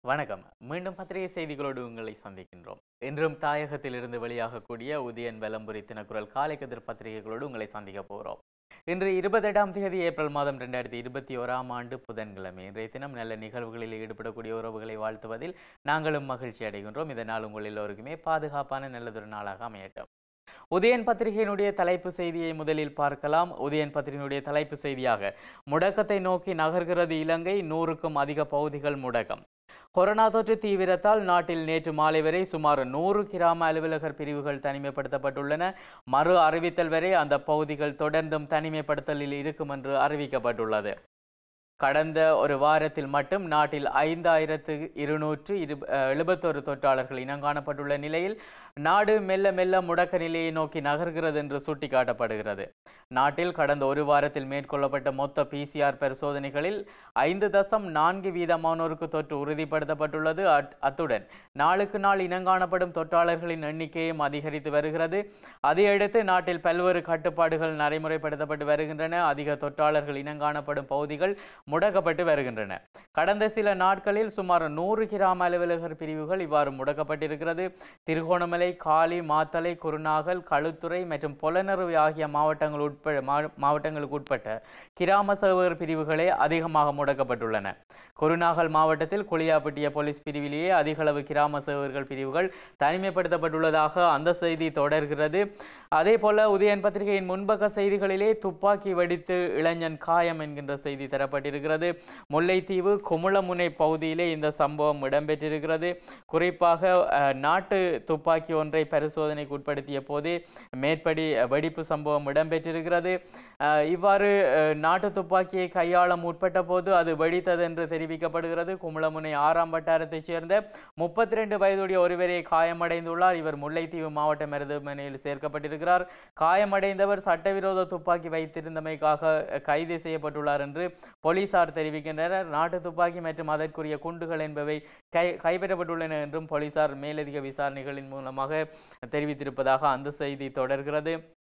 வணக்கம் மீண்டும் பத்திரிகை செய்திகளோடு உங்களை சந்திக்கின்றோம் இன்றும் தாயகத்திலிருந்து வெளியாகக்கூடிய உதயன் வெலம்புரி தினக்குரல் காலை கதிர் பத்திரிகைகளோடு உங்களை சந்திக்க போகிறோம் இன்று இருபத்தெட்டாம் தேதி ஏப்ரல் மாதம் ரெண்டாயிரத்தி இருபத்தி ஓராம் ஆண்டு புதன்கிழமை இன்றைய தினம் நல்ல நிகழ்வுகளில் ஈடுபடக்கூடிய உறவுகளை வாழ்த்துவதில் நாங்களும் மகிழ்ச்சி அடைகின்றோம் இதனால் உங்கள் எல்லோருக்குமே பாதுகாப்பான நல்லதொரு நாளாக அமையட்டும் உதயன் பத்திரிகையினுடைய தலைப்பு செய்தியை முதலில் பார்க்கலாம் உதயன் பத்திரிகையினுடைய தலைப்பு செய்தியாக முடக்கத்தை நோக்கி நகர்கிறது இலங்கை நூறுக்கும் அதிக பகுதிகள் முடக்கம் கொரோனா தொற்று தீவிரத்தால் நாட்டில் நேற்று மாலை வரை சுமார் நூறு கிராம அலுவலகர் பிரிவுகள் தனிமைப்படுத்தப்பட்டுள்ளன மறு அறிவித்தல் வரை அந்த பகுதிகள் தொடர்ந்தும் தனிமைப்படுத்தலில் இருக்கும் என்று அறிவிக்கப்பட்டுள்ளது கடந்த ஒரு வாரத்தில் மட்டும் நாட்டில் ஐந்தாயிரத்து இருநூற்று இரு எழுபத்தொரு தொற்றாளர்கள் இனங்காணப்பட்டுள்ள நிலையில் நாடு மெல்ல மெல்ல முடக்க நிலையை நோக்கி நகர்கிறது என்று சுட்டிக்காட்டப்படுகிறது நாட்டில் கடந்த ஒரு வாரத்தில் மேற்கொள்ளப்பட்ட மொத்த பிசிஆர் பரிசோதனைகளில் ஐந்து தசம் நான்கு வீதமானோருக்கு தொற்று உறுதிப்படுத்தப்பட்டுள்ளது அட்- அத்துடன் நாளுக்கு நாள் இனங்காணப்படும் தொற்றாளர்களின் எண்ணிக்கையும் அதிகரித்து வருகிறது அதையடுத்து நாட்டில் பல்வேறு கட்டுப்பாடுகள் நடைமுறைப்படுத்தப்பட்டு வருகின்றன அதிக தொற்றாளர்கள் இனங்காணப்படும் பகுதிகள் முடக்கப்பட்டு வருகின்றன கடந்த சில நாட்களில் சுமார் நூறு கிராம அலுவலகர் பிரிவுகள் இவ்வாறு முடக்கப்பட்டிருக்கிறது திருகோணமலை காலி மாத்தளை குருநாகல் களுத்துறை மற்றும் பொலனறுவை ஆகிய மாவட்டங்கள் உட்பட மா- மாவட்டங்களுக்கு உட்பட்ட கிராம சேவகர் பிரிவுகளே அதிகமாக முடக்கப்பட்டுள்ளன குருநாகல் மாவட்டத்தில் குளியாப்பட்டிய போலீஸ் பிரிவிலேயே அதிகளவு கிராம சேவகர்கள் பிரிவுகள் தனிமைப்படுத்தப்பட்டுள்ளதாக அந்த செய்தி தொடர்கிறது அதே போல உதயன் பத்திரிகையின் முன்பக்க செய்திகளிலே துப்பாக்கி வெடித்து இளைஞன் காயம் என்கின்ற செய்தி தரப்பட்டிருக்கிறது முல்லைத்தீவு குமுளமுனை பகுதியிலே இந்த சம்பவம் இடம்பெற்றிருக்கிறது குறிப்பாக அஹ், நாட்டு துப்பாக்கி ஒன்றை பரிசோதனைக்கு உட்படுத்திய போதே மேற்படி அஹ், வெடிப்பு சம்பவம் இடம்பெற்றிருக்கிறது அஹ், இவ்வாறு அஹ், நாட்டு துப்பாக்கியை கையாள முற்பட்ட போது அது வெடித்தது என்று தெரிவிக்கப்படுகிறது குமுளமுனை ஆறாம் வட்டாரத்தைச் சேர்ந்த முப்பத்தி ரெண்டு வயதுடைய ஒருவரை காயமடைந்துள்ளார் இவர் முல்லைத்தீவு மாவட்ட மருத்துவமனையில் சேர்க்கப்பட்டிருக்கிறார் காயமடைந்தவர் சட்டவிரோத துப்பாக்கி வைத்திருந்தமைக்காக அஹ், கைது செய்யப்பட்டுள்ளார் என்று போலீசார் தெரிவிக்கின்றனர் நாட்டு துப்பாக்கி மற்றும் அதற்குரிய குண்டுகள் என்பவை கை கைப்பற்றப்பட்டுள்ளன என்றும் போலீசார் மேலதிக விசாரணைகளின் மூலமாக தெரிவித்திருப்பதாக அந்த செய்தி தொடர்கிறது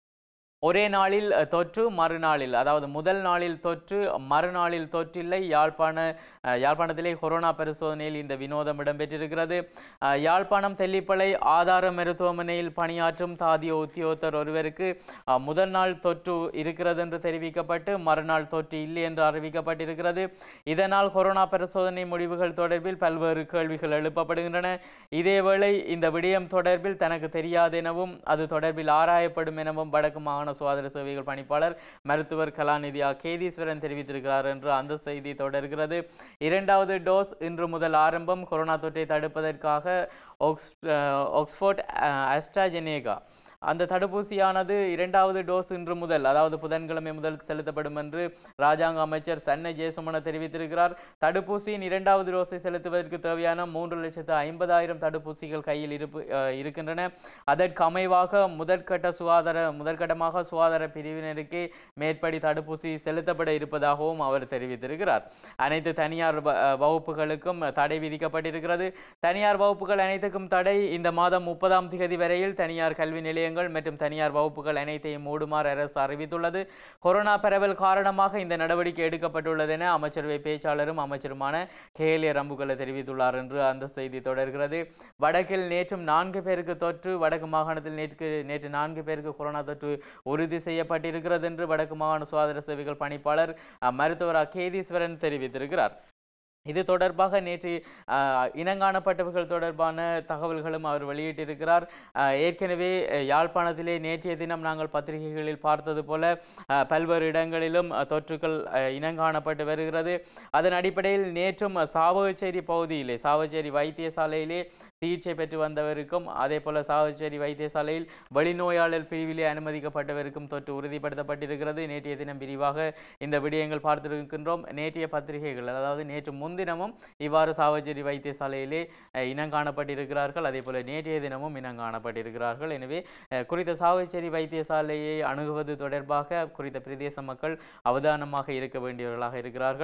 ஒரே நாளில் அஹ், தொற்று மறுநாளில் அதாவது முதல் நாளில் தொற்று மறுநாளில் தொற்றில்லை யாழ்ப்பாண அஹ், யாழ்ப்பாணத்திலே கொரோனா பரிசோதனையில் இந்த வினோதம் இடம்பெற்றிருக்கிறது அஹ், யாழ்ப்பாணம் தெல்லிப்பளை ஆதார மருத்துவமனையில் பணியாற்றும் தாதிய உத்தியோகத்தர் ஒருவருக்கு அஹ், முதல் நாள் தொற்று இருக்கிறது என்று தெரிவிக்கப்பட்டு மறுநாள் தொற்று இல்லை என்று அறிவிக்கப்பட்டிருக்கிறது இதனால் கொரோனா பரிசோதனை முடிவுகள் தொடர்பில் பல்வேறு கேள்விகள் எழுப்பப்படுகின்றன இதேவேளை இந்த விடயம் தொடர்பில் தனக்கு தெரியாது எனவும் அது தொடர்பில் ஆராயப்படும் எனவும் வடக்கு மாகாண சுகாதார சேவைகள் பணிப்பாளர் மருத்துவர் கலாநிதி ஆ. கேதீஸ்வரன் தெரிவித்திருக்கிறார் என்று அந்த செய்தி தொடர்கிறது இரண்டாவது டோஸ் இன்று முதல் ஆரம்பம் கொரோனா தொற்றை தடுப்பதற்காக ஆக்ஸ் அஹ், ஆக்ஸ்போர்ட் அஹ், அஸ்ட்ராஜெனேகா அந்த தடுப்பூசியானது இரண்டாவது டோஸ் இன்று முதல் அதாவது புதன்கிழமை முதல் செலுத்தப்படும் என்று ராஜாங்க அமைச்சர் சன்ன ஜெயசுமன தெரிவித்திருக்கிறார் தடுப்பூசியின் இரண்டாவது டோஸை செலுத்துவதற்கு தேவையான மூன்று லட்சத்து ஐம்பதாயிரம் தடுப்பூசிகள் கையில் இருப்பு அஹ், இருக்கின்றன அதற்கு அமைவாக முதற்கட்ட சுகாதார முதற்கட்டமாக சுகாதார பிரிவினருக்கே மேற்படி தடுப்பூசி செலுத்தப்பட இருப்பதாகவும் அவர் தெரிவித்திருக்கிறார் அனைத்து தனியார் வ- அஹ், வகுப்புகளுக்கும் தடை விதிக்கப்பட்டிருக்கிறது தனியார் வகுப்புகள் அனைத்துக்கும் தடை இந்த மாதம் முப்பதாம் தேதி வரையில் தனியார் கல்வி நிலையங்கள் மற்றும் தனியார் வகுப்புகள் அனைத்தையும் மூடுமாறு அரசு அறிவித்துள்ளது கொரோனா பரவல் காரணமாக இந்த நடவடிக்கை எடுக்கப்பட்டுள்ளது என அமைச்சரவை பேச்சாளரும் அமைச்சருமான கேலிய ரம்புகல தெரிவித்துள்ளார் என்று அந்த செய்தி தொடர்கிறது வடக்கில் நேற்றும் நான்கு பேருக்கு தொற்று வடக்கு மாகாணத்தில் நேற்று நேற்று நான்கு பேருக்கு கொரோனா தொற்று உறுதி செய்யப்பட்டிருக்கிறது என்று வடக்கு மாகாண சுகாதார சேவைகள் பணிப்பாளர் அஹ், மருத்துவர் அ. கேதீஸ்வரன் தெரிவித்திருக்கிறார் இது தொடர்பாக நேற்று அஹ், இனங்காணப்பட்டவர்கள் தொடர்பான தகவல்களும் அவர் வெளியிட்டிருக்கிறார் அஹ், ஏற்கனவே அஹ், யாழ்ப்பாணத்திலே நேற்றைய தினம் நாங்கள் பத்திரிகைகளில் பார்த்தது போல அஹ், பல்வேறு இடங்களிலும் அஹ், தொற்றுக்கள் அஹ், இனங்காணப்பட்டு வருகிறது அதன் அடிப்படையில் நேற்றும் சாவகச்சேரி பகுதியிலே சாவகச்சேரி வைத்தியசாலையிலே சிகிச்சை பெற்று வந்தவருக்கும் அதே போல சாவகச்சேரி வைத்தியசாலையில் வெளிநோயாளர் பிரிவிலே அனுமதிக்கப்பட்டவருக்கும் தொற்று உறுதிப்படுத்தப்பட்டிருக்கிறது நேற்றைய தினம் விரிவாக இந்த விடயங்கள் பார்த்திருக்கின்றோம் நேற்றைய பத்திரிகைகள் அதாவது நேற்று முன்தினமும் இவ்வாறு சாவச்சேரி வைத்தியசாலையிலே அஹ், இனங்காணப்பட்டிருக்கிறார்கள் அதே போல நேற்றைய தினமும் இனங்காணப்பட்டிருக்கிறார்கள் எனவே அஹ், குறித்த சாவச்சேரி வைத்தியசாலையை அணுகுவது தொடர்பாக குறித்த பிரதேச மக்கள் அவதானமாக இருக்க வேண்டியவர்களாக இருக்கிறார்கள்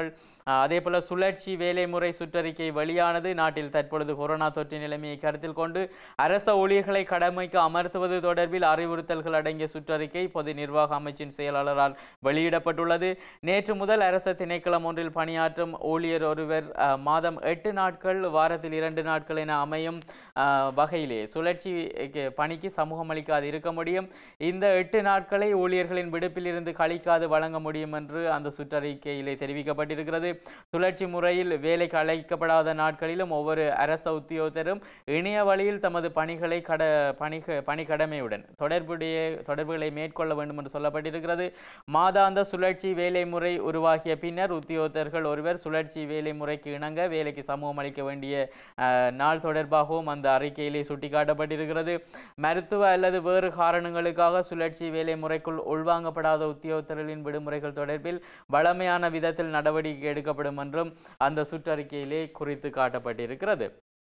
அஹ், அதே போல சுழற்சி வேலைமுறை சுற்றறிக்கை வெளியானது நாட்டில் தற்பொழுது கொரோனா தொற்று நிலைமையை கருத்தில் கொண்டு அரச ஊழியர்களை கடமைக்கு அமர்த்துவது தொடர்பில் அறிவுறுத்தல்கள் அடங்கிய சுற்றறிக்கை பொது நிர்வாக அமைச்சின் செயலாளரால் வெளியிடப்பட்டுள்ளது நேற்று முதல் அரச திணைக்களம் ஒன்றில் பணியாற்றும் ஊழியர் ஒருவர் அஹ், மாதம் எட்டு நாட்கள் வாரத்தில் இரண்டு நாட்கள் என அமையும் அஹ், வகையிலே சுழற்சி க்கு- பணிக்கு சமூகம் அளிக்காது இருக்க முடியும் இந்த எட்டு நாட்களை ஊழியர்களின் விடுப்பில் இருந்து கழிக்காது வழங்க முடியும் என்று அந்த சுற்றறிக்கையிலே தெரிவிக்கப்பட்டிருக்கிறது சுழற்சி முறையில் வேலைக்கு அழைக்கப்படாத நாட்களிலும் ஒவ்வொரு அரச உத்தியோகத்தரும் இணைய வழியில் தமது பணிகளை கட பணி பணிக்கடமையுடன் தொடர்புடைய தொடர்புகளை மேற்கொள்ள வேண்டும் என்று சொல்லப்பட்டிருக்கிறது மாதாந்த சுழற்சி வேலை முறை உருவாகிய பின்னர் உத்தியோகத்தர்கள் ஒருவர் சுழற்சி வேலை முறைக்கு இணங்க வேலைக்கு சமூகம் அளிக்க வேண்டிய அஹ், நாள் தொடர்பாகவும் அந்த அறிக்கையிலே சுட்டிக்காட்டப்பட்டிருக்கிறது மருத்துவ அல்லது வேறு காரணங்களுக்காக சுழற்சி வேலை முறைக்குள் உள்வாங்கப்படாத உத்தியோகத்தர்களின் விடுமுறைகள் தொடர்பில் வழமையான விதத்தில் நடவடிக்கை எடுக்கப்படும் என்றும் அந்த சுற்றறிக்கையிலே குறித்து காட்டப்பட்டிருக்கிறது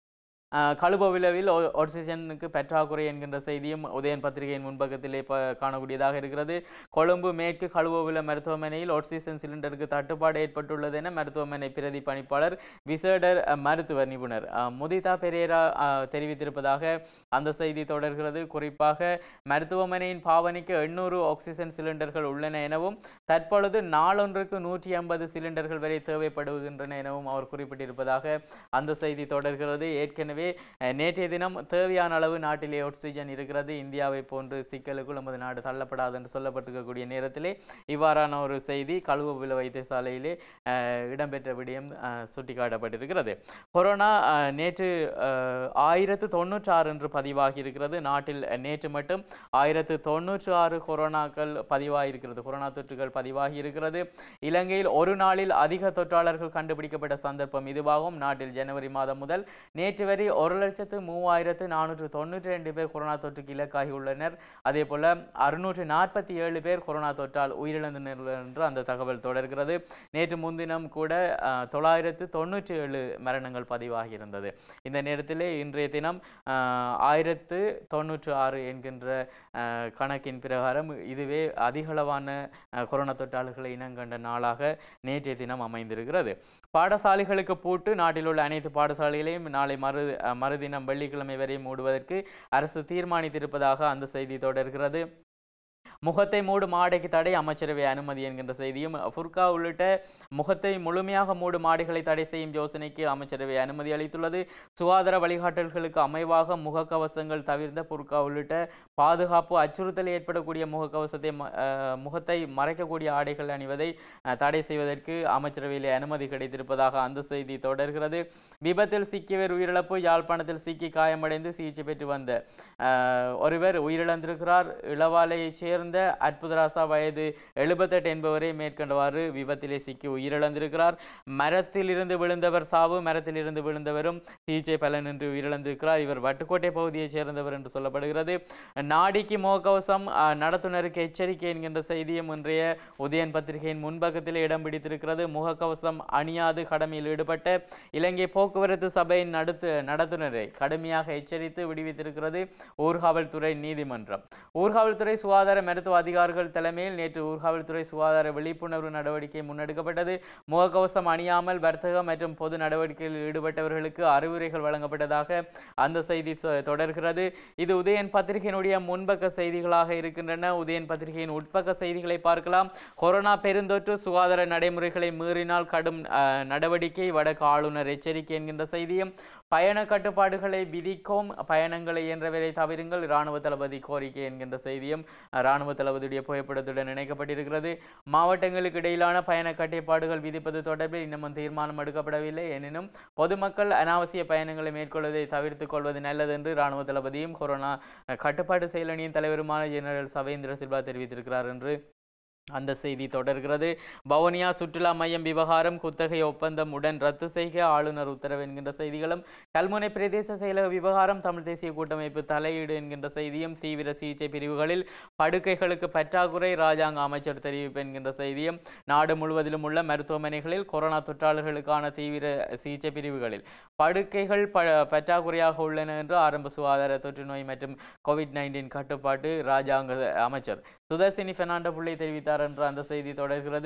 அஹ், கழுபவிலவில் ஒ- ஆக்சிஜனுக்கு பற்றாக்குறை என்கின்ற செய்தியும் உதயன் பத்திரிகையின் முன்பக்கத்திலே ப காணக்கூடியதாக இருக்கிறது கொழும்பு மேற்கு கழுவோவில மருத்துவமனையில் ஆக்சிஜன் சிலிண்டருக்கு தட்டுப்பாடு ஏற்பட்டுள்ளது என மருத்துவமனை பிரதி பணிப்பாளர் விசேடர் அஹ், மருத்துவ நிபுணர் அஹ், முதிதா பெரேரா அஹ், தெரிவித்திருப்பதாக அந்த செய்தி தொடர்கிறது குறிப்பாக மருத்துவமனையின் பாவனைக்கு எண்ணூறு ஆக்சிஜன் சிலிண்டர்கள் உள்ளன எனவும் தற்பொழுது நாளொன்றுக்கு நூற்றி ஐம்பது சிலிண்டர்கள் வரை தேவைப்படுகின்றன எனவும் அவர் குறிப்பிட்டிருப்பதாக அந்த செய்தி தொடர்கிறது ஏற்கனவே அஹ், நேற்றைய தினம் தேவையான அளவு நாட்டிலே ஆக்சிஜன் இருக்கிறது இந்தியாவை போன்று சிக்கலுக்குள் நமது நாடு தள்ளப்படாது என்று சொல்லப்பட்டிருக்கக்கூடிய நேரத்திலே இவ்வாறான ஒரு செய்தி கழுவுவில வைத்தியசாலையிலே அஹ், இடம்பெற்ற விடயம் அஹ், சுட்டிக்காட்டப்பட்டிருக்கிறது கொரோனா அஹ், நேற்று அஹ், ஆயிரத்து தொண்ணூற்றி ஆறு என்று பதிவாகி இருக்கிறது நாட்டில் நேற்று மட்டும் ஆயிரத்து தொண்ணூற்று ஆறு கொரோனாக்கள் பதிவாகியிருக்கிறது கொரோனா தொற்றுகள் பதிவாகி இருக்கிறது இலங்கையில் ஒரு நாளில் அதிக தொற்றாளர்கள் கண்டுபிடிக்கப்பட்ட சந்தர்ப்பம் இதுவாகும் நாட்டில் ஜனவரி மாதம் முதல் நேற்று வரை ஒரு லட்சத்து மூவாயிரத்து நானூற்று தொண்ணூற்றி ரெண்டு பேர் கொரோனா தொற்றுக்கு இலக்காகி உள்ளனர் அதே போல அறுநூற்று நாற்பத்தி ஏழு பேர் கொரோனா தொற்றால் உயிரிழந்தனர் என்று அந்த தகவல் தொடர்கிறது நேற்று முன்தினம் கூட அஹ், தொள்ளாயிரத்து தொண்ணூற்றி ஏழு மரணங்கள் பதிவாகி இருந்தது இந்த நேரத்திலே இன்றைய தினம் அஹ், ஆயிரத்து தொண்ணூற்று ஆறு என்கின்ற அஹ், கணக்கின் பிரகாரம் இதுவே அதிகளவான அஹ், கொரோனா தொற்றாளர்களை இனங்கண்ட நாளாக நேற்றைய தினம் அமைந்திருக்கிறது பாடசாலைகளுக்கு பூட்டு நாட்டில் உள்ள அனைத்து பாடசாலைகளையும் நாளை மறு அஹ், மறுதினம் வெள்ளிக்கிழமை வரை மூடுவதற்கு அரசு தீர்மானித்திருப்பதாக அந்த செய்தி தொடர்கிறது முகத்தை மூடும் ஆடைக்கு தடை அமைச்சரவை அனுமதி என்கின்ற செய்தியும் ஃபுர்கா உள்ளிட்ட முகத்தை முழுமையாக மூடும் ஆடைகளை தடை செய்யும் யோசனைக்கு அமைச்சரவை அனுமதி அளித்துள்ளது சுகாதார வழிகாட்டல்களுக்கு அமைவாக முகக்கவசங்கள் தவிர்த்த புர்கா உள்ளிட்ட பாதுகாப்பு அச்சுறுத்தல் ஏற்படக்கூடிய முகக்கவசத்தை ம- அஹ், முகத்தை மறைக்கக்கூடிய ஆடைகள் அணிவதை அஹ், தடை செய்வதற்கு அமைச்சரவையிலே அனுமதி கிடைத்திருப்பதாக அந்த செய்தி தொடர்கிறது விபத்தில் சிக்கியவர் உயிரிழப்பு யாழ்ப்பாணத்தில் சிக்கி காயமடைந்து சிகிச்சை பெற்று வந்த அஹ், ஒருவர் உயிரிழந்திருக்கிறார் இளவாலையைச் சேர்ந்த அற்புதராசா வயது எழுபத்தெட்டு என்பவரை மேற்கண்டவாறு விபத்திலே சிக்கி உயிரிழந்திருக்கிறார் மரத்திலிருந்து விழுந்தவர் சாவு மரத்திலிருந்து விழுந்தவரும் சிகிச்சை பலனின்றி உயிரிழந்திருக்கிறார் இவர் வட்டுக்கோட்டை பகுதியைச் சேர்ந்தவர் என்று சொல்லப்படுகிறது நாடிக்கு முகக்கவசம் அஹ், நடத்துனருக்கு எச்சரிக்கை என்கின்ற செய்தியும் இன்றைய உதயன் பத்திரிகையின் முன்பக்கத்தில் இடம் பிடித்திருக்கிறது முகக்கவசம் அணியாது கடமையில் ஈடுபட்ட இலங்கை போக்குவரத்து சபையின் நடுத்து நடத்துனரை கடுமையாக எச்சரித்து விடுவித்திருக்கிறது ஊர்காவல்துறை நீதிமன்றம் ஊர்காவல்துறை சுகாதார மருத்துவ அதிகாரிகள் தலைமையில் நேற்று ஊர்காவல்துறை சுகாதார விழிப்புணர்வு நடவடிக்கை முன்னெடுக்கப்பட்டது முகக்கவசம் அணியாமல் வர்த்தகம் மற்றும் பொது நடவடிக்கைகளில் ஈடுபட்டவர்களுக்கு அறிவுரைகள் வழங்கப்பட்டதாக அந்த செய்தி சொ- தொடர்கிறது இது உதயன் பத்திரிகையினுடைய முன்பக்க செய்திகளாக இருக்கின்றன உதயன் பத்திரிகையின் உட்பக்க செய்திகளை பார்க்கலாம் கொரோனா பெருந்தொற்று சுகாதார நடைமுறைகளை மீறினால் கடும் அஹ், நடவடிக்கை வடக்கு ஆளுநர் எச்சரிக்கை என்கின்ற செய்தியும் பயண கட்டுப்பாடுகளை விதிக்கும் பயணங்களை இயன்றவரை தவிருங்கள் இராணுவ தளபதி கோரிக்கை என்கின்ற செய்தியும் அஹ், இராணுவ தளபதியுடைய புகைப்படத்துடன் இணைக்கப்பட்டிருக்கிறது மாவட்டங்களுக்கு இடையிலான பயண கட்டுப்பாடுகள் விதிப்பது தொடர்பில் இன்னமும் தீர்மானம் எடுக்கப்படவில்லை எனினும் பொதுமக்கள் அனாவசிய பயணங்களை மேற்கொள்வதை தவிர்த்துக் கொள்வது நல்லது என்று இராணுவ தளபதியும் கொரோனா அஹ், கட்டுப்பாட்டு செயலணியின் தலைவருமான ஜெனரல் சவேந்திர சில்வா தெரிவித்திருக்கிறார் என்று அந்த செய்தி தொடர்கிறது வவுனியா சுற்றுலா மையம் விவகாரம் குத்தகை ஒப்பந்தம் உடன் ரத்து செய்க ஆளுநர் உத்தரவு என்கின்ற செய்திகளும் கல்முனை பிரதேச செயலக விவகாரம் தமிழ் தேசிய கூட்டமைப்பு தலையீடு என்கின்ற செய்தியும் தீவிர சிகிச்சை பிரிவுகளில் படுக்கைகளுக்கு பற்றாக்குறை ராஜாங்க அமைச்சர் தெரிவிப்பு என்கின்ற செய்தியும் நாடு முழுவதிலும் உள்ள மருத்துவமனைகளில் கொரோனா தொற்றாளர்களுக்கான தீவிர சிகிச்சை பிரிவுகளில் படுக்கைகள் ப பற்றாக்குறையாக உள்ளன என்று ஆரம்ப சுகாதார தொற்று நோய் மற்றும் கோவிட் நைன்டீன் கட்டுப்பாட்டு ராஜாங்க அமைச்சர் சுதர்சினி பெர்னாண்டோ புள்ளி தெரிவித்தார் என்ற அந்த செய்தி தொடர்கிறது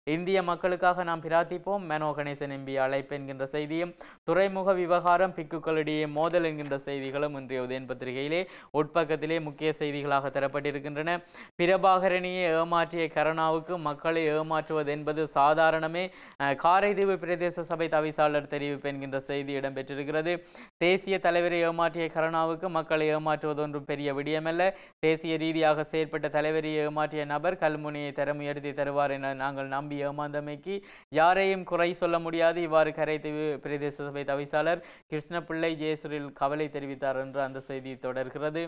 இந்திய மக்களுக்காக நாம் பிரார்த்திப்போம் மெனோ கணேசன் எம்பி அழைப்பு என்கின்ற செய்தியும் துறைமுக விவகாரம் பிக்குகளிடையே மோதல் என்கின்ற செய்திகளும் இன்றைய உதயன் பத்திரிகையிலே உட்பக்கத்திலே முக்கிய செய்திகளாக தரப்பட்டிருக்கின்றன பிரபாகரணியை ஏமாற்றிய கருணாவுக்கு மக்களை ஏமாற்றுவது என்பது சாதாரணமே அஹ், காரைதீவு பிரதேச சபை தவிசாளர் தெரிவிப்பு என்கின்ற செய்தி இடம்பெற்றிருக்கிறது தேசிய தலைவரை ஏமாற்றிய கருணாவுக்கு மக்களை ஏமாற்றுவது ஒன்றும் பெரிய விடயமல்ல தேசிய ரீதியாக செயற்பட்ட தலைவரை ஏமாற்றிய நபர் கல்முனையை தரம் உயர்த்தி தருவார் என நாங்கள் நம்பி ஏமாந்தமைக்கு யாரையும் குறை சொல்ல முடியாது இவ்வாறு கரைத்தீவு பிரதேச சபை தவிசாளர் கிருஷ்ணபிள்ளை ஜெயசூரில் கவலை தெரிவித்தார் என்று அந்த செய்தி தொடர்கிறது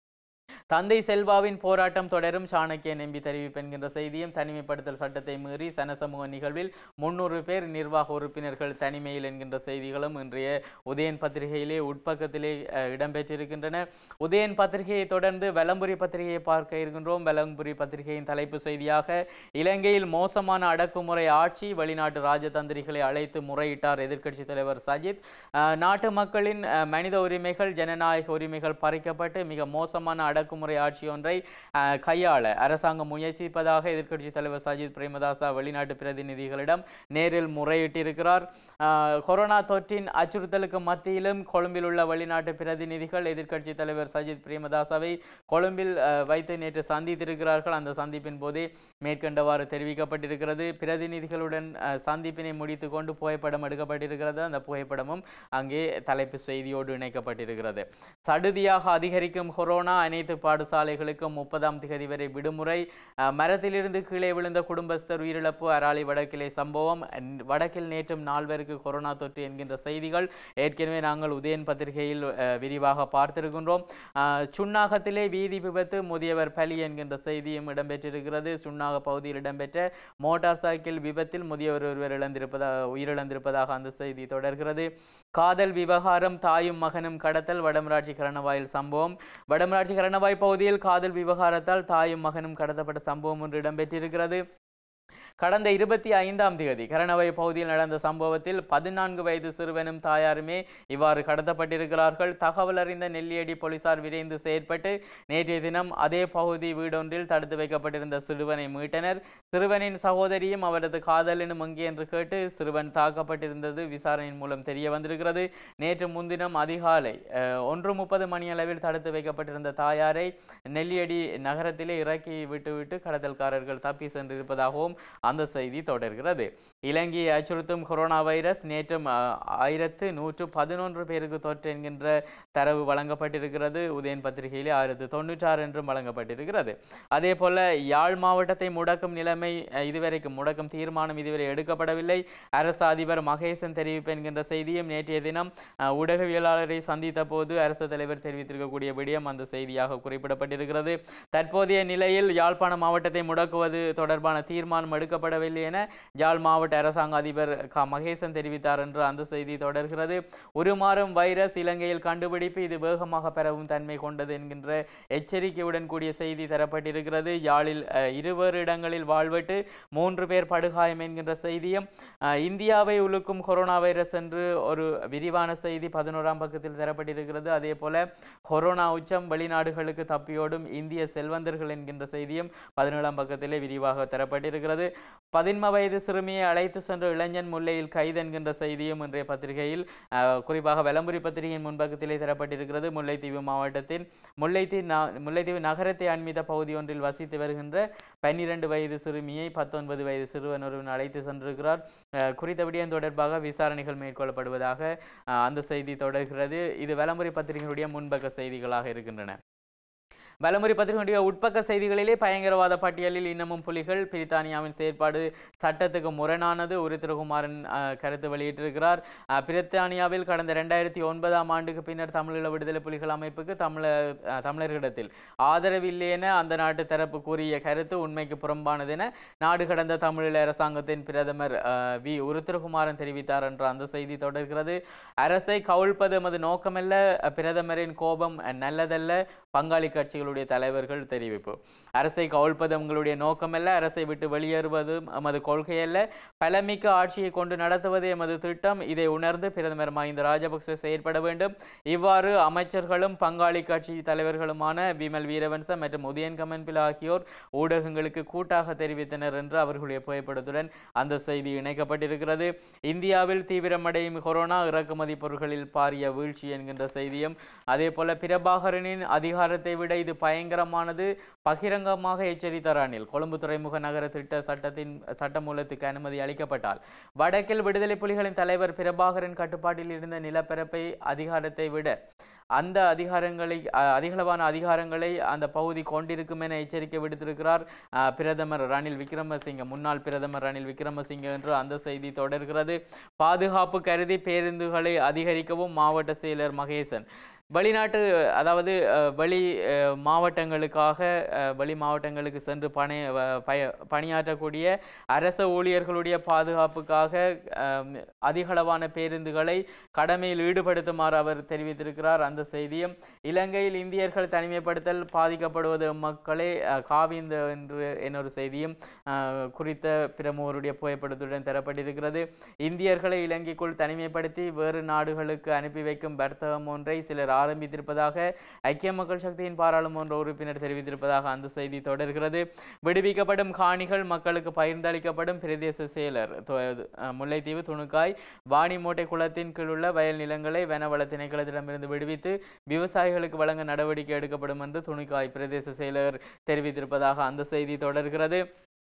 தந்தை செல்வாவின் போராட்டம் தொடரும் சாணக்கியன் எம்பி தெரிவிப்பு என்கின்ற செய்தியும் தனிமைப்படுத்தல் சட்டத்தை மீறி சனசமூக நிகழ்வில் முன்னூறு பேர் நிர்வாக உறுப்பினர்கள் தனிமையில் என்கின்ற செய்திகளும் இன்றைய உதயன் பத்திரிகையிலே உட்பக்கத்திலே அஹ், இடம்பெற்றிருக்கின்றன உதயன் பத்திரிகையை தொடர்ந்து வெலம்புரி பத்திரிகையை பார்க்க இருக்கின்றோம் வெலம்புரி பத்திரிகையின் தலைப்பு செய்தியாக இலங்கையில் மோசமான அடக்குமுறை ஆட்சி வெளிநாட்டு ராஜதந்திரிகளை அழைத்து முறையிட்டார் எதிர்க்கட்சித் தலைவர் சஜித் அஹ், நாட்டு மக்களின் அஹ், மனித உரிமைகள் ஜனநாயக உரிமைகள் பறிக்கப்பட்டு மிக மோசமான அடக்குமுறை ஆட்சி ஒன்றை அஹ், கையாள அரசாங்கம் முயற்சிப்பதாக எதிர்க்கட்சித் தலைவர் சஜித் பிரேமதாசா வெளிநாட்டு பிரதிநிதிகளிடம் நேரில் முறையிட்டிருக்கிறார் அஹ், கொரோனா தொற்றின் அச்சுறுத்தலுக்கு மத்தியிலும் கொழும்பில் உள்ள வெளிநாட்டு பிரதிநிதிகள் எதிர்க்கட்சித் தலைவர் சஜித் பிரேமதாசாவை கொழும்பில் அஹ், வைத்து நேற்று சந்தித்திருக்கிறார்கள் அந்த சந்திப்பின் போதே மேற்கண்டவாறு தெரிவிக்கப்பட்டிருக்கிறது பிரதிநிதிகளுடன் அஹ், சந்திப்பினை முடித்து கொண்டு புகைப்படம் எடுக்கப்பட்டிருக்கிறது அந்த புகைப்படமும் அங்கே தலைப்பு செய்தியோடு இணைக்கப்பட்டிருக்கிறது சடுதியாக அதிகரிக்கும் கொரோனா அனைத்து பாடசாலைகளுக்கும் முப்பதாம் திகதி வரை விடுமுறை அஹ், மரத்திலிருந்து கீழே விழுந்த குடும்பஸ்தர் உயிரிழப்பு அராலி வடக்கிலே சம்பவம் அஹ், வடக்கில் நேற்றும் நால்வருக்கு கொரோனா தொற்று என்கின்ற செய்திகள் ஏற்கனவே நாங்கள் உதயன் பத்திரிகையில் அஹ், விரிவாக பார்த்திருக்கின்றோம் அஹ், சுன்னாகத்திலே வீதி விபத்து முதியவர் பலி என்கின்ற செய்தியும் இடம்பெற்றிருக்கிறது சுன்னாக பகுதியில் இடம்பெற்ற மோட்டார் சைக்கிள் விபத்தில் முதியவர் ஒருவர் இழந்திருப்பதாக உயிரிழந்திருப்பதாக அந்த செய்தி தொடர்கிறது காதல் விவகாரம் தாயும் மகனும் கடத்தல் வடமராட்சி கரணவாயில் சம்பவம் வடமராட்சி கரணவாய் பகுதியில் காதல் விவகாரத்தால் தாயும் மகனும் கடத்தப்பட்ட சம்பவம் ஒன்று இடம்பெற்றிருக்கிறது கடந்த இருபத்தி ஐந்தாம் தேதி கரணவை பகுதியில் நடந்த சம்பவத்தில் பதினான்கு வயது சிறுவனும் தாயாருமே இவ்வாறு கடத்தப்பட்டிருக்கிறார்கள் தகவல் அறிந்த நெல்லியடி போலீசார் விரைந்து செயற்பட்டு நேற்றைய தினம் அதே பகுதி வீடொன்றில் தடுத்து வைக்கப்பட்டிருந்த சிறுவனை மீட்டனர் சிறுவனின் சகோதரியும் அவரது காதலனும் அங்கே என்று கேட்டு சிறுவன் தாக்கப்பட்டிருந்தது விசாரணையின் மூலம் தெரிய வந்திருக்கிறது நேற்று முன்தினம் அதிகாலை அஹ், ஒன்று முப்பது மணியளவில் தடுத்து வைக்கப்பட்டிருந்த தாயாரை நெல்லியடி நகரத்திலே இறக்கி விட்டுவிட்டு கடத்தல்காரர்கள் தப்பி சென்றிருப்பதாகவும் அந்த செய்தி தொடர்கிறது இலங்கையை அச்சுறுத்தும் கொரோனா வைரஸ் நேற்றும் அஹ், ஆயிரத்து நூற்று பதினொன்று பேருக்கு தொற்று என்கின்ற தரவு வழங்கப்பட்டிருக்கிறது உதயன் பத்திரிகையிலே ஆயிரத்து தொண்ணூற்றாறு என்றும் வழங்கப்பட்டிருக்கிறது அதே போல யாழ் மாவட்டத்தை முடக்கும் நிலைமை அஹ், இதுவரைக்கும் முடக்கும் தீர்மானம் இதுவரை எடுக்கப்படவில்லை அரசு அதிபர் மகேசன் தெரிவிப்பு என்கின்ற செய்தியும் நேற்றைய தினம் அஹ், ஊடகவியலாளரை சந்தித்த போது அரசு தலைவர் தெரிவித்திருக்கக்கூடிய விடயம் அந்த செய்தியாக குறிப்பிடப்பட்டிருக்கிறது தற்போதைய நிலையில் யாழ்ப்பாண மாவட்டத்தை முடக்குவது தொடர்பான தீர்மானம் எடுக்கப்படவில்லை என யாழ் மாவட்ட அரசாங்க அதிபர் க மகேசன் தெரிவித்தார் என்று அந்த செய்தி தொடர்கிறது உருமாறும் வைரஸ் இலங்கையில் கண்டுபிடிப்பு இது வேகமாக பரவும் தன்மை கொண்டது என்கின்ற எச்சரிக்கையுடன் கூடிய செய்தி தரப்பட்டிருக்கிறது யாழில் அஹ், இருவேறு இடங்களில் வாழ்வெட்டு மூன்று பேர் படுகாயம் என்கின்ற செய்தியும் அஹ், இந்தியாவை உலுக்கும் கொரோனா வைரஸ் என்று ஒரு விரிவான செய்தி பதினோராம் பக்கத்தில் தரப்பட்டிருக்கிறது அதே போல கொரோனா உச்சம் வெளிநாடுகளுக்கு தப்பியோடும் இந்திய செல்வந்தர்கள் என்கின்ற செய்தியும் பதினேழாம் பக்கத்திலே விரிவாக தரப்பட்டிருக்கிறது பதின்ம வயது சிறுமியை அழைத்து சென்ற இளைஞன் முல்லையில் கைது என்கின்ற செய்தியும் இன்றைய பத்திரிகையில் அஹ், குறிப்பாக வெலம்புரி பத்திரிகையின் முன்பக்கத்திலே தரப்பட்டிருக்கிறது முல்லைத்தீவு மாவட்டத்தின் முல்லைத்தீவு ந முல்லைத்தீவு நகரத்தை அண்மித்த பகுதி ஒன்றில் வசித்து வருகின்ற பன்னிரண்டு வயது சிறுமியை பத்தொன்பது வயது சிறுவன் ஒருவன் அழைத்து சென்றிருக்கிறார் அஹ், குறித்த விடயம் தொடர்பாக விசாரணைகள் மேற்கொள்ளப்படுவதாக அஹ், அந்த செய்தி தொடர்கிறது இது வெலம்புரி பத்திரிகையுடைய முன்பக்க செய்திகளாக இருக்கின்றன வலமுறை பத்திரிகையுடைய உட்பக்க செய்திகளிலே பயங்கரவாத பட்டியலில் இன்னமும் புலிகள் பிரித்தானியாவின் செயற்பாடு சட்டத்துக்கு முரணானது உரு திருகுமாரன் அஹ், கருத்து வெளியிட்டிருக்கிறார் அஹ், பிரித்தானியாவில் கடந்த ரெண்டாயிரத்தி ஒன்பதாம் ஆண்டுக்கு பின்னர் தமிழீழ விடுதலை புலிகள் அமைப்புக்கு தமிழர் அஹ், தமிழர்களிடத்தில் ஆதரவில்லை என அந்த நாட்டு தரப்பு கூறிய கருத்து உண்மைக்கு புறம்பானது என நாடு கடந்த தமிழீழ அரசாங்கத்தின் பிரதமர் அஹ், வி உருத்திரகுமாரன் தெரிவித்தார் என்ற அந்த செய்தி தொடர்கிறது அரசை கவிழ்ப்பது எமது நோக்கமல்ல அஹ், பிரதமரின் கோபம் அஹ், நல்லதல்ல பங்காளி கட்சிகளுடைய தலைவர்கள் தெரிவிப்பு அரசை கவிழ்ப்பது உங்களுடைய நோக்கமல்ல அரசை விட்டு வெளியேறுவது எமது கொள்கையல்ல பலமிக்க ஆட்சியை கொண்டு நடத்துவதே எமது திட்டம் இதை உணர்ந்து பிரதமர் மஹிந்த ராஜபக்ச செயற்பட வேண்டும் இவ்வாறு அமைச்சர்களும் பங்காளி கட்சி தலைவர்களுமான பிமல் வீரவன்ச மற்றும் உதயன் கமன்பில் ஆகியோர் ஊடகங்களுக்கு கூட்டாக தெரிவித்தனர் என்று அவர்களுடைய புகைப்படத்துடன் அந்த செய்தி இணைக்கப்பட்டிருக்கிறது இந்தியாவில் தீவிரமடையும் கொரோனா இறக்குமதி பொருட்களில் பாரிய வீழ்ச்சி என்கின்ற செய்தியும் அதே போல பிரபாகரனின் அதிகாரத்தை விட இது பயங்கரமானது பகிரங்கமாக எச்சரித்தார் ரணில் கொழும்பு துறைமுக நகர திட்ட சட்டத்தின் சட்டமூலத்துக்கு அனுமதி அளிக்கப்பட்டால் வடக்கில் விடுதலை புலிகளின் தலைவர் பிரபாகரன் கட்டுப்பாட்டில் இருந்த நிலப்பரப்பை அதிகாரத்தை விட அந்த அதிகாரங்களை அ- அதிகளவான அதிகாரங்களை அந்த பகுதி கொண்டிருக்கும் என எச்சரிக்கை விடுத்திருக்கிறார் அ, பிரதமர் ரணில் விக்ரமசிங்க முன்னாள் பிரதமர் ரணில் விக்ரமசிங்க என்று அந்த செய்தி தொடர்கிறது பாதுகாப்பு கருதி பேருந்துகளை அதிகரிக்கவும் மாவட்ட செயலர் மகேசன் வெளிநாட்டு அதாவது அஹ், வெளி அஹ், மாவட்டங்களுக்காக அஹ், வெளி மாவட்டங்களுக்கு சென்று பணி வ- பய பணியாற்றக்கூடிய அரச ஊழியர்களுடைய பாதுகாப்புக்காக அஹ், அதிகளவான பேருந்துகளை கடமையில் ஈடுபடுத்துமாறு அவர் தெரிவித்திருக்கிறார் அந்த செய்தியும் இலங்கையில் இந்தியர்கள் தனிமைப்படுத்தல் பாதிக்கப்படுவது மக்களே அஹ், காவிந்த என்று என்னொரு செய்தியும் அஹ், குறித்த பிரமுகருடைய புகைப்படத்துடன் தரப்பட்டிருக்கிறது இந்தியர்களை இலங்கைக்குள் தனிமைப்படுத்தி வேறு நாடுகளுக்கு அனுப்பி வைக்கும் வர்த்தகம் ஒன்றை சிலர் ஆரம்பித்திருப்பதாக ஐக்கிய மக்கள் சக்தியின் பாராளுமன்ற உறுப்பினர் தெரிவித்திருப்பதாக அந்த செய்தி தொடர்கிறது விடுவிக்கப்படும் காணிகள் மக்களுக்கு பகிர்ந்தளிக்கப்படும் பிரதேச செயலர் தொ- அஹ் முல்லைத்தீவு துணுக்காய் வாணிமோட்டை குளத்தின் கீழ் உள்ள வயல் நிலங்களை வனவள திணைக்களத்திடமிருந்து விடுவித்து விவசாயிகளுக்கு வழங்க நடவடிக்கை எடுக்கப்படும் என்று துணுக்காய் பிரதேச செயலர் தெரிவித்திருப்பதாக அந்த செய்தி தொடர்கிறது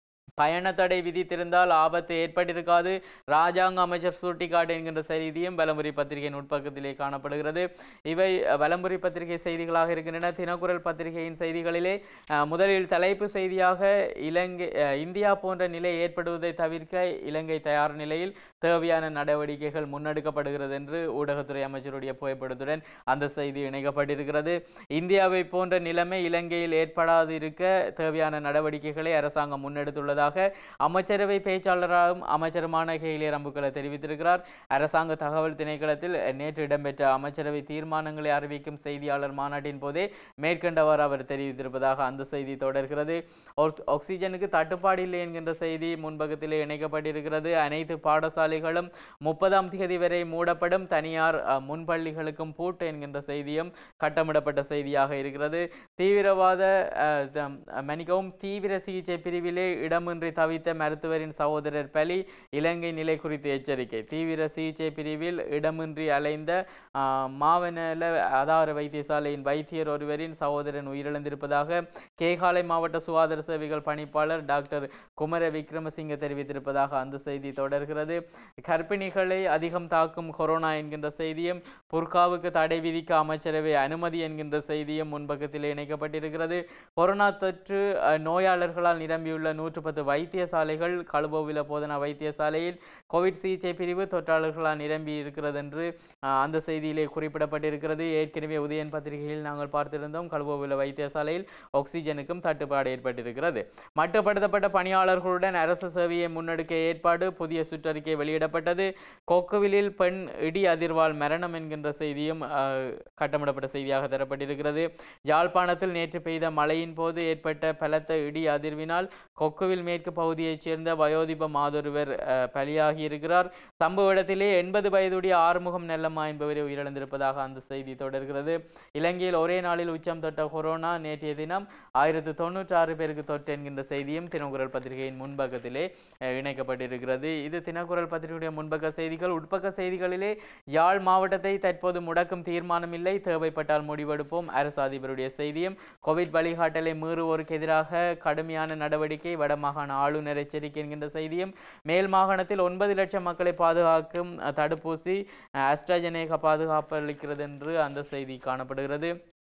பயண தடை விதித்திருந்தால் ஆபத்து ஏற்பட்டிருக்காது ராஜாங்க அமைச்சர் சுட்டிக்காட்டு என்கின்ற செய்தியும் வலம்புரி பத்திரிகையின் உட்பக்கத்திலே காணப்படுகிறது இவை அஹ், வலம்புரி பத்திரிகை செய்திகளாக இருக்கின்றன தினக்குரல் பத்திரிகையின் செய்திகளிலே அஹ், முதலில் தலைப்பு செய்தியாக இலங்கை அஹ், இந்தியா போன்ற நிலை ஏற்படுவதை தவிர்க்க இலங்கை தயார் நிலையில் தேவையான நடவடிக்கைகள் முன்னெடுக்கப்படுகிறது என்று ஊடகத்துறை அமைச்சருடைய புகைப்படத்துடன் அந்த செய்தி இணைக்கப்பட்டிருக்கிறது இந்தியாவை போன்ற நிலைமை இலங்கையில் ஏற்படாது இருக்க தேவையான நடவடிக்கைகளை அரசாங்கம் முன்னெடுத்துள்ளதாக அமைச்சரவை பேச்சாளராகவும் அமைச்சருமான கேலிய ரம்புக்களை தெரிவித்திருக்கிறார் அரசாங்க தகவல் திணைக்களத்தில் நேற்று இடம்பெற்ற அமைச்சரவை தீர்மானங்களை அறிவிக்கும் செய்தியாளர் மாநாட்டின் போதே மேற்கண்டவாறு அவர் தெரிவித்திருப்பதாக அந்த செய்தி தொடர்கிறது ஆக்ஸ்- ஆக்சிஜனுக்கு தட்டுப்பாடு இல்லை என்கின்ற செய்தி முன்பக்கத்திலே இணைக்கப்பட்டிருக்கிறது அனைத்து பாடசாலைகளும் முப்பதாம் தேதி வரை மூடப்படும் தனியார் அஹ், முன்பள்ளிகளுக்கும் பூட்டு என்கின்ற செய்தியும் கட்டமிடப்பட்ட செய்தியாக இருக்கிறது தீவிரவாத அஹ், தம்- மன்னிக்கவும் தீவிர சிகிச்சை பிரிவிலே இடமின்றி தவித்த மருத்துவரின் சகோதரர் பலி இலங்கை நிலை குறித்து எச்சரிக்கை தீவிர சிகிச்சை பிரிவில் இடமின்றி அலைந்த ஆஹ், மாவனல ஆதார வைத்தியசாலையின் வைத்தியர் ஒருவரின் சகோதரன் உயிரிழந்திருப்பதாக கேகாலை மாவட்ட சுகாதார சேவைகள் பணிப்பாளர் டாக்டர் குமர விக்ரமசிங்க தெரிவித்திருப்பதாக அந்த செய்தி தொடர்கிறது கர்ப்பிணிகளை அதிகம் தாக்கும் கொரோனா என்கின்ற செய்தியும் புர்காவுக்கு தடை விதிக்க அமைச்சரவை அனுமதி என்கின்ற செய்தியும் முன்பக்கத்தில் இணைக்கப்பட்டிருக்கிறது கொரோனா தொற்று அஹ், நோயாளர்களால் நிரம்பியுள்ள நூற்று பத்து வைத்தியசாலைகள் கழுபோவில போதனா வைத்தியசாலையில் கோவிட் சிகிச்சை பிரிவு தொற்றாளர்களால் நிரம்பி இருக்கிறது என்று அஹ், அந்த செய்தியிலே குறிப்பிடப்பட்டிருக்கிறது ஏற்கனவே உதயன் பத்திரிகையில் நாங்கள் பார்த்திருந்தோம் கழுபோவில வைத்தியசாலையில் ஆக்சிஜனுக்கும் தட்டுப்பாடு ஏற்பட்டிருக்கிறது மட்டுப்படுத்தப்பட்ட பணியாளர்களுடன் அரசு சேவையை முன்னெடுக்க ஏற்பாடு புதிய சுற்றறிக்கை வெளியிடப்பட்டது கொக்குவிலில் பெண் இடி அதிர்வால் மரணம் என்கின்ற செய்தியும் அஹ், கட்டமிடப்பட்ட செய்தியாக தரப்பட்டிருக்கிறது யாழ்ப்பாணத்தில் நேற்று பெய்த மழையின் போது ஏற்பட்ட பலத்த இடி அதிர்வினால் கொக்குவில் மேற்கு பகுதியைச் சேர்ந்த வயோதிப மாதொருவர் அஹ், பலியாகி இருக்கிறார் சம்பவ இடத்திலே எண்பது வயதுடைய ஆறுமுகம் நெல்லம்மா என்பவரை உயிரிழந்திருப்பதாக அந்த செய்தி தொடர்கிறது இலங்கையில் ஒரே நாளில் உச்சம் தொட்ட கொரோனா நேற்றைய தினம் ஆயிரத்து தொண்ணூற்றி ஆறு பேருக்கு தொற்று என்கின்ற செய்தியும் தினக்குரல் பத்திரிகையின் முன்பக்கத்திலே அஹ், இணைக்கப்பட்டிருக்கிறது இது தினக்குரல் பத்திரிகையுடைய முன்பக்க செய்திகள் உட்பக்க செய்திகளிலே யாழ் மாவட்டத்தை தற்போது முடக்கும் தீர்மானம் இல்லை தேவைப்பட்டால் முடிவெடுப்போம் அரசு அதிபருடைய செய்தியும் கோவிட் வழிகாட்டலை மீறுவோருக்கு எதிராக கடுமையான நடவடிக்கை வடமாகாண ஆளுநர் எச்சரிக்கை என்கின்ற செய்தியும் மேல் மாகாணத்தில் ஒன்பது லட்சம் மக்களை பாதுகாக்கும் அஹ், தடுப்பூசி அஹ், அஸ்ட்ராஜெனேகா பாதுகாப்பு அளிக்கிறது என்று அந்த செய்தி காணப்படுகிறது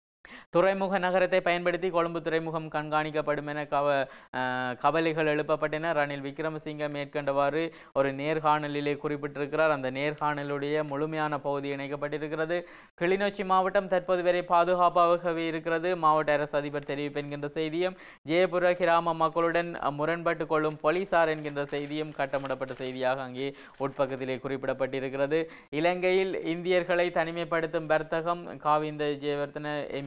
துறைமுக நகரத்தை பயன்படுத்தி கொழும்பு துறைமுகம் கண்காணிக்கப்படும் என கவ அஹ், கவலைகள் எழுப்பப்பட்டன ரணில் விக்ரமசிங்க மேற்கண்டவாறு ஒரு நேர்காணலிலே குறிப்பிட்டிருக்கிறார் அந்த நேர்காணலுடைய முழுமையான பகுதி இணைக்கப்பட்டிருக்கிறது கிளிநொச்சி மாவட்டம் தற்போது வரை பாதுகாப்பாகவே இருக்கிறது மாவட்ட அரசு அதிபர் தெரிவிப்பு என்கின்ற செய்தியும் ஜெயபுர கிராம மக்களுடன் அஹ், முரண்பட்டு கொள்ளும் போலீசார் என்கின்ற செய்தியும் கட்டமிடப்பட்ட செய்தியாக அங்கே உட்பக்கத்திலே குறிப்பிடப்பட்டிருக்கிறது இலங்கையில் இந்தியர்களை தனிமைப்படுத்தும் வர்த்தகம் காவிந்த ஜெயவர்தன எம்பி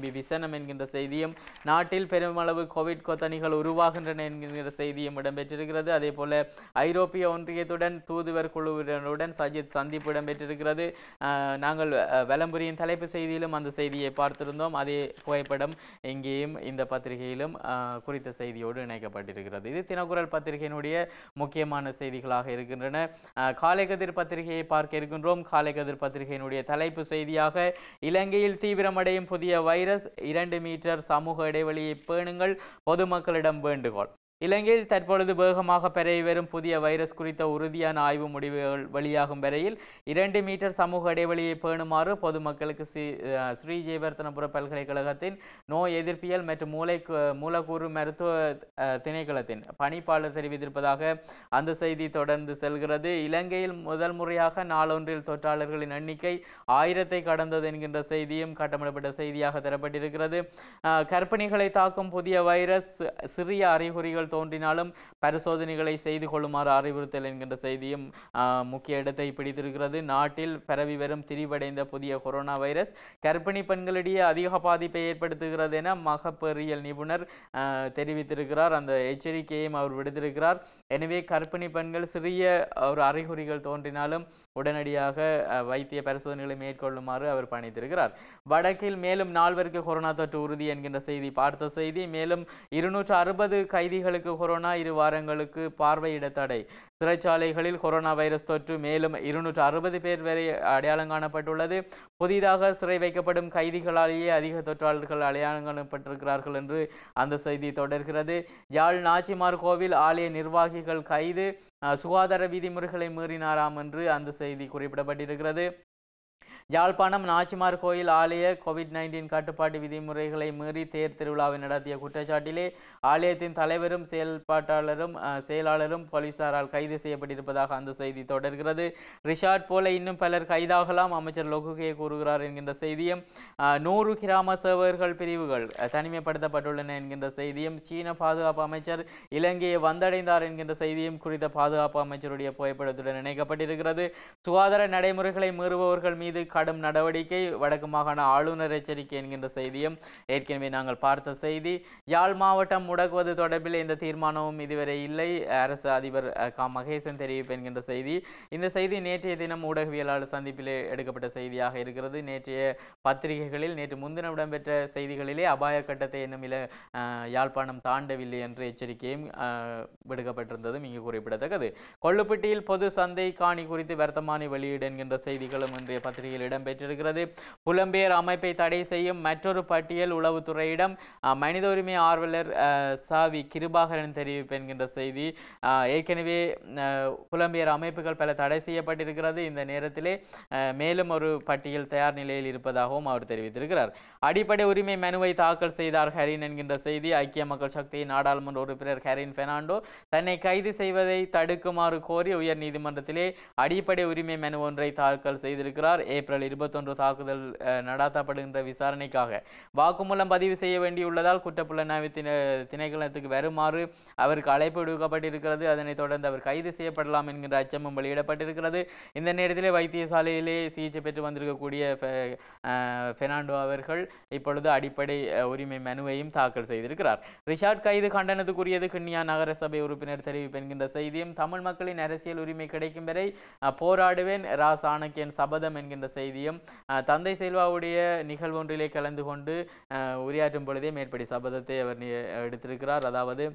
விசனம் என்கின்ற செய்தியும் நாட்டில் பெருமளவு கோவிட் கொத்தணிகள் உருவாகின்றன என்கின்ற செய்தியும் இடம்பெற்றிருக்கிறது அதே போல ஐரோப்பிய ஒன்றியத்துடன் தூதுவர் குழுவினருடன் சஜித் சந்திப்பு இடம்பெற்றிருக்கிறது அஹ், நாங்கள் அஹ், வலம்புரியின் தலைப்பு செய்தியிலும் அந்த செய்தியை பார்த்திருந்தோம் அதே புகைப்படம் இங்கேயும் இந்த பத்திரிகையிலும் அஹ், குறித்த செய்தியோடு இணைக்கப்பட்டிருக்கிறது இது தினக்குரல் பத்திரிகையினுடைய முக்கியமான செய்திகளாக இருக்கின்றன அஹ், காலைக்கதிர் பத்திரிகையை பார்க்க இருக்கின்றோம் காலைக்கதிர் பத்திரிகையினுடைய தலைப்பு செய்தியாக இலங்கையில் தீவிரமடையும் புதிய வைரஸ் இரண்டு மீட்டர் சமூக இடைவெளியை பேணுங்கள் பொதுமக்களிடம் வேண்டுகோள் இலங்கையில் தற்பொழுது வேகமாக பரவி வரும் புதிய வைரஸ் குறித்த உறுதியான ஆய்வு முடிவுகள் வெளியாகும் வரையில் இரண்டு மீட்டர் சமூக இடைவெளியை பேணுமாறு பொதுமக்களுக்கு ஸ்ரீ அஹ் ஸ்ரீ ஜெயவர்த்தனபுர பல்கலைக்கழகத்தின் நோய் எதிர்ப்பியல் மற்றும் மூளை மூலக்கூறு மருத்துவ அஹ், திணைக்களத்தின் பணிப்பாளர் தெரிவித்திருப்பதாக அந்த செய்தி தொடர்ந்து செல்கிறது இலங்கையில் முதல் முறையாக நாளொன்றில் தொற்றாளர்களின் எண்ணிக்கை ஆயிரத்தை கடந்தது என்கின்ற செய்தியும் கட்டமிடப்பட்ட செய்தியாக தரப்பட்டிருக்கிறது அஹ், கர்ப்பிணிகளை தாக்கும் புதிய வைரஸ் சிறிய அறிகுறிகள் தோன்றினாலும் பரிசோதனைகளை செய்து கொள்ளுமாறு அறிவுறுத்தல் என்கின்ற செய்தியும் அஹ், முக்கிய இடத்தை பிடித்திருக்கிறது நாட்டில் பரவி வரும் திரிவடைந்த புதிய கொரோனா வைரஸ் கர்ப்பிணி பெண்களிடையே அதிக பாதிப்பை ஏற்படுத்துகிறது என மகப்பேறியல் நிபுணர் அஹ், தெரிவித்திருக்கிறார் அந்த எச்சரிக்கையையும் அவர் விடுத்திருக்கிறார் எனவே கர்ப்பிணி பெண்கள் சிறிய ஒரு அறிகுறிகள் தோன்றினாலும் உடனடியாக அஹ், வைத்திய பரிசோதனைகளை மேற்கொள்ளுமாறு அவர் பணித்திருக்கிறார் வடக்கில் மேலும் நால்வருக்கு கொரோனா தொற்று உறுதி என்கின்ற செய்தி பார்த்த செய்தி மேலும் இருநூற்று அறுபது கைதிகளுக்கு கொரோனா இரு வாரங்களுக்கு பார்வையிட தடை சிறைச்சாலைகளில் கொரோனா வைரஸ் தொற்று மேலும் இருநூற்று அறுபது பேர் வரை அடையாளம் காணப்பட்டுள்ளது புதிதாக சிறை வைக்கப்படும் கைதிகளாலேயே அதிக தொற்றாளர்கள் அடையாளம் காணப்பட்டிருக்கிறார்கள் என்று அந்த செய்தி தொடர்கிறது யாழ் நாச்சிமார் கோவில் ஆலய நிர்வாகிகள் கைது அஹ், சுகாதார விதிமுறைகளை மீறினாராம் என்று அந்த செய்தி குறிப்பிடப்பட்டிருக்கிறது யாழ்ப்பாணம் நாச்சிமார் கோயில் ஆலய கோவிட் நைன்டீன் கட்டுப்பாட்டு விதிமுறைகளை மீறி தேர் திருவிழாவை நடத்திய குற்றச்சாட்டிலே ஆலயத்தின் தலைவரும் செயல்பாட்டாளரும் அஹ், செயலாளரும் போலீசாரால் கைது செய்யப்பட்டிருப்பதாக அந்த செய்தி தொடர்கிறது ரிஷாட் போல இன்னும் பலர் கைதாகலாம் அமைச்சர் லொகுகே கூறுகிறார் என்கின்ற செய்தியும் அஹ், நூறு கிராம சேவகர்கள் பிரிவுகள் அஹ், தனிமைப்படுத்தப்பட்டுள்ளன என்கின்ற செய்தியும் சீன பாதுகாப்பு அமைச்சர் இலங்கையை வந்தடைந்தார் என்கின்ற செய்தியும் குறித்த பாதுகாப்பு அமைச்சருடைய புகைப்படத்துடன் இணைக்கப்பட்டிருக்கிறது சுகாதார நடைமுறைகளை மீறுபவர்கள் மீது கடும் நடவடிக்கை வடக்கு மாகாண ஆளுநர் எச்சரிக்கை என்கின்ற செய்தியும் ஏற்கனவே நாங்கள் பார்த்த செய்தி யாழ் மாவட்டம் முடக்குவது தொடர்பில் எந்த தீர்மானமும் இதுவரை இல்லை அரசு அதிபர் அஹ், க மகேசன் தெரிவிப்பு என்கின்ற செய்தி இந்த செய்தி நேற்றைய தினம் ஊடகவியலாளர் சந்திப்பிலே எடுக்கப்பட்ட செய்தியாக இருக்கிறது நேற்றைய பத்திரிகைகளில் நேற்று முன்தினம் இடம்பெற்ற செய்திகளிலே அபாய கட்டத்தை என்னும் இல அஹ், யாழ்ப்பாணம் தாண்டவில்லை என்ற எச்சரிக்கையும் அஹ், விடுக்கப்பட்டிருந்ததும் இங்கு குறிப்பிடத்தக்கது கொள்ளுப்பட்டியில் பொது சந்தை காணி குறித்து வர்த்தமானி வெளியீடு என்கின்ற செய்திகளும் இன்றைய பத்திரிகையில் இடம்பெற்றிருக்கிறது புலம்பெயர் அமைப்பை தடை செய்யும் மற்றொரு பட்டியல் உளவுத்துறையிடம் அஹ், மனித உரிமை ஆர்வலர் அஹ், சாவி கிருபாகரன் தெரிவிப்பு என்கின்ற செய்தி அஹ், ஏற்கனவே அஹ், புலம்பெயர் அமைப்புகள் பல தடை செய்யப்பட்டிருக்கிறது இந்த நேரத்திலே அஹ், மேலும் ஒரு பட்டியல் தயார் நிலையில் இருப்பதாகவும் அவர் தெரிவித்திருக்கிறார் அடிப்படை உரிமை மனுவை தாக்கல் செய்தார் ஹரின் என்கின்ற செய்தி ஐக்கிய மக்கள் சக்தி நாடாளுமன்ற உறுப்பினர் ஹரின் பெர்னாண்டோ தன்னை கைது செய்வதை தடுக்குமாறு கோரி உயர் நீதிமன்றத்திலே அடிப்படை உரிமை மனு ஒன்றை தாக்கல் செய்திருக்கிறார் ஏப்ரல் இருபத்தொன்று தாக்குதல் அஹ், நடாத்தப்படுகின்ற விசாரணைக்காக வாக்குமூலம் பதிவு செய்ய வேண்டியுள்ளதால் குற்றப்புலனாய்வு திண திணைக்களத்துக்கு வருமாறு அவருக்கு அழைப்பு விடுக்கப்பட்டிருக்கிறது அதனைத் தொடர்ந்து அவர் கைது செய்யப்படலாம் என்கின்ற அச்சமும் வெளியிடப்பட்டிருக்கிறது இந்த நேரத்திலே வைத்தியசாலையிலே சிகிச்சை பெற்று வந்திருக்கக்கூடிய ஃபெ- அஹ், பெர்னாண்டோ அவர்கள் இப்பொழுது அடிப்படை அஹ், உரிமை மனுவையும் தாக்கல் செய்திருக்கிறார் ரிஷாட் கைது கண்டனத்துக்குரியது கிண்ணியா நகரசபை உறுப்பினர் தெரிவிப்பு என்கின்ற செய்தியும் தமிழ் மக்களின் அரசியல் உரிமை கிடைக்கும் வரை அஹ், போராடுவேன் ரா சாணக்கியன் சபதம் என்கின்ற செய்தியும் அஹ், தந்தை செல்வாவுடைய நிகழ்வு ஒன்றிலே கலந்து கொண்டு அஹ், உரையாற்றும் பொழுதே மேற்படி சபதத்தை அவர் நி- எடுத்திருக்கிறார் அதாவது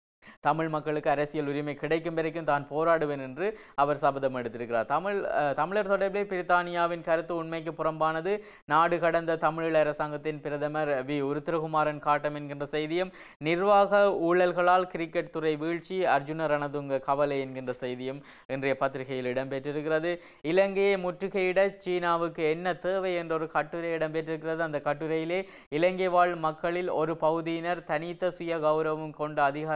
தமிழ் மக்களுக்கு அரசியல் உரிமை கிடைக்கும் வரைக்கும் தான் போராடுவேன் என்று அவர் சபதம் எடுத்திருக்கிறார் தமிழ் அஹ், தமிழர் தொடர்பில் பிரித்தானியாவின் கருத்து உண்மைக்கு புறம்பானது நாடு கடந்த தமிழீழ அரசாங்கத்தின் பிரதமர் வி உருத்திரகுமாரன் காட்டம் என்கின்ற செய்தியும் நிர்வாக ஊழல்களால் கிரிக்கெட் துறை வீழ்ச்சி அர்ஜுன ரணதுங்க கவலை என்கின்ற செய்தியும் இன்றைய பத்திரிகையில் இடம்பெற்றிருக்கிறது இலங்கையை முற்றுகையிட சீனாவுக்கு என்ன தேவை என்ற ஒரு கட்டுரை இடம்பெற்றிருக்கிறது அந்த கட்டுரையிலே இலங்கை வாழ் மக்களில் ஒரு பகுதியினர் தனித்த சுய கௌரவம் கொண்ட அதிகாரத்தை கோரி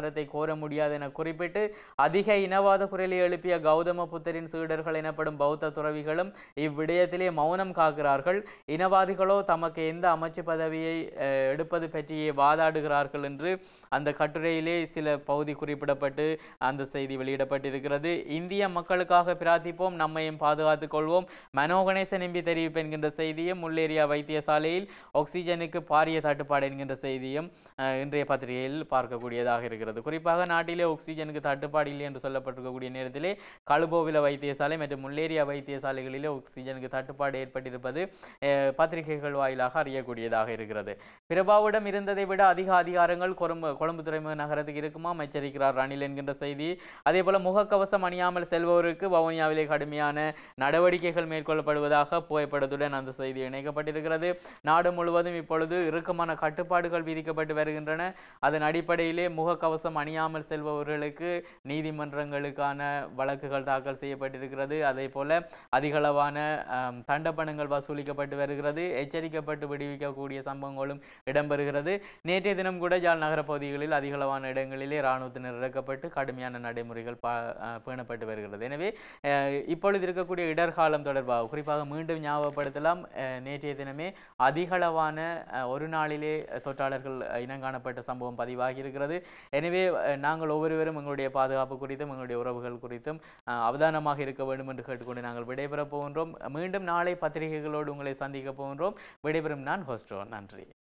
கோர முடியாது என குறிப்பிட்டு அதிக இனவாத குரலை எழுப்பிய கௌதம புத்தரின் சீடர்கள் எனப்படும் பௌத்த துறவிகளும் இவ்விடயத்திலே மௌனம் காக்கிறார்கள் இனவாதிகளோ தமக்கு எந்த அமைச்சு பதவியை அஹ், எடுப்பது பற்றியே வாதாடுகிறார்கள் என்று அந்த கட்டுரையிலே சில பகுதி குறிப்பிடப்பட்டு அந்த செய்தி வெளியிடப்பட்டிருக்கிறது இந்திய மக்களுக்காக பிரார்த்திப்போம் நம்மையும் பாதுகாத்துக் கொள்வோம் மனோகணேசன் எம்பி தெரிவிப்பு என்கின்ற செய்தியும் முள்ளேரியா வைத்தியசாலையில் ஆக்சிஜனுக்கு பாரிய தட்டுப்பாடு என்கின்ற செய்தியும் அஹ், இன்றைய பத்திரிகையில் பார்க்கக்கூடியதாக இருக்கிறது குறிப்பாக நாட்டிலே ஆக்சிஜனுக்கு தட்டுப்பாடு இல்லை என்று சொல்லப்பட்டிருக்கக்கூடிய நேரத்திலே கழுபோவில வைத்தியசாலை மற்றும் முள்ளேரியா வைத்தியசாலைகளிலே ஆக்சிஜனுக்கு தட்டுப்பாடு ஏற்பட்டிருப்பது அஹ், பத்திரிகைகள் வாயிலாக அறியக்கூடியதாக இருக்கிறது பிரபாவிடம் இருந்ததை விட அதிக அதிகாரங்கள் கொழும்பு கொழும்பு துறைமுக நகரத்துக்கு இருக்குமாம் எச்சரிக்கிறார் ரணில் என்கின்ற செய்தி அதே போல முகக்கவசம் அணியாமல் செல்பவருக்கு வவுனியாவிலே கடுமையான நடவடிக்கைகள் மேற்கொள்ளப்படுவதாக புகைப்படத்துடன் அந்த செய்தி இணைக்கப்பட்டிருக்கிறது நாடு முழுவதும் இப்பொழுது இறுக்கமான கட்டுப்பாடுகள் விதிக்கப்பட்டு வருகின்றன அதன் அடிப்படையிலே முகக்கவசம் அணியாமல் செல்பவர்களுக்கு நீதிமன்றங்களுக்கான வழக்குகள் தாக்கல் செய்யப்பட்டிருக்கிறது அதே போல அதிகளவான ஆம், தண்டப்பணங்கள் வசூலிக்கப்பட்டு வருகிறது எச்சரிக்கப்பட்டு விடுவிக்கக்கூடிய சம்பவங்களும் இடம்பெறுகிறது நேற்றைய தினம் கூட ஜாழ் நகர பகுதிகளில் அதிகளவான இடங்களிலே இராணுவத்தினர் இறக்கப்பட்டு கடுமையான நடைமுறைகள் பா அஹ், பேணப்பட்டு வருகிறது எனவே அஹ், இப்பொழுது இருக்கக்கூடிய இடர்காலம் தொடர்பாக குறிப்பாக மீண்டும் ஞாபகப்படுத்தலாம் அஹ், நேற்றைய தினமே அதிகளவான அஹ், ஒரு நாளிலே தொற்றாளர்கள் இனங்காணப்பட்ட சம்பவம் பதிவாகி இருக்கிறது எனவே அஹ், நாங்கள் ஒவ்வொருவரும் எங்களுடைய பாதுகாப்பு குறித்தும் எங்களுடைய உறவுகள் குறித்தும் அஹ், அவதானமாக இருக்க வேண்டும் என்று கேட்டுக்கொண்டு நாங்கள் விடைபெறப் போகின்றோம் மீண்டும் நாளை பத்திரிகைகளோடு உங்களை சந்திக்க போகின்றோம் விடைபெறும் நான் ஹோஸ்டோ நன்றி